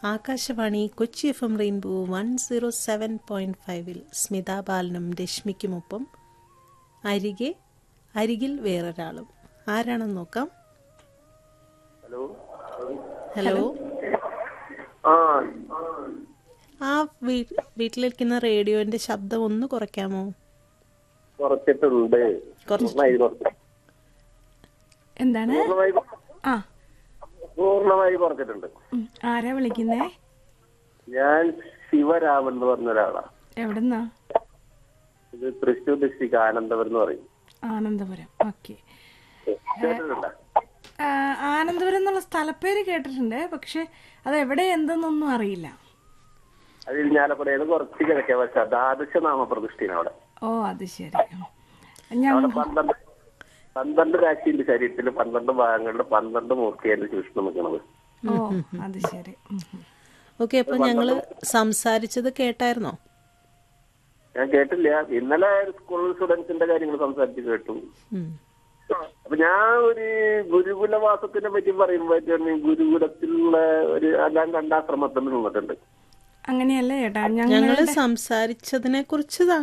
Akashvani Kochi F M rainbow one zero seven point ഫൈവിൽ സ്മിത ബാലനും രശ്മിക്കുമൊപ്പം അരികെ അരികിൽ വേറൊരാളും ആരാണെന്ന് നോക്കാം ഹലോ ഹലോ ആ ആ വീ- വീട്ടിലിരിക്കുന്ന റേഡിയോന്റെ ശബ്ദം ഒന്ന് കുറയ്ക്കാമോ കുറച്ചിട്ടുണ്ട് കുറച്ച് പൂർണ്ണമായി കുറച്ച് എന്താണ് പൂർണ്ണമായി കുറ- ആ പൂർണ്ണമായി കുറച്ചിട്ടുണ്ട് ഉം. ആരാ വിളിക്കുന്നേ ഞാൻ ശിവരാമൻ എന്ന് പറഞ്ഞ ഒരാളാ എവിടുന്നാ ഇത് തൃശ്ശൂർ ഡിസ്ട്രിക്ട് ആനന്ദപുരം എന്ന് പറയും ആനന്ദപുരം ഓക്കെ കേട്ടിട്ടുണ്ടോ ആനന്ദപുരം എന്നുള്ള സ്ഥലപ്പേര് കേട്ടിട്ടുണ്ട് പക്ഷെ അത് എവിടെ എന്തെന്നൊന്നും അറിയില്ല അത് ഇരിഞ്ഞാലക്കുടയിൽ കുറച്ച് കിഴക്കേ പക്ഷെ ദ്വാദശ നാമപ്രതിഷ്ഠയാണ് അവിടെ ഓ അത് ശരി ഞാൻ അവിടെ പന്ത്രണ്ട് പന്ത്രണ്ട് രാശിയുണ്ട് ശരീരത്തിൽ പന്ത്രണ്ട് ഭാഗങ്ങളിൽ പന്ത്രണ്ട് മൂർത്തിയായിട്ട് സൂക്ഷ്മം നിൽക്കുന്നത് ഓ അത് ശരി ഉം, ഉം. ഓക്കെ അപ്പൊ ഞങ്ങള് സംസാരിച്ചത് കേട്ടായിരുന്നോ ഞാൻ കേട്ടില്ല ഇന്നലെ സ്കൂൾ സ്റ്റുഡൻസിന്റെ കാര്യങ്ങൾ സംസാരിച്ച് കേട്ടു ഉം. അപ്പൊ ഞാൻ ഒരു ഗുരുകുലവാസത്തിനെ പറ്റി പറയുമ്പോഴത്തേന് ഗുരുകുലത്തിലുള്ള ഒരു എല്ലാം രണ്ടാശ്രമത്തിൽ നിന്നിട്ടുണ്ട് അങ്ങനെയല്ല ചേട്ടാ ഞങ്ങൾ ഞങ്ങള് സംസാരിച്ചതിനെ കുറിച്ച്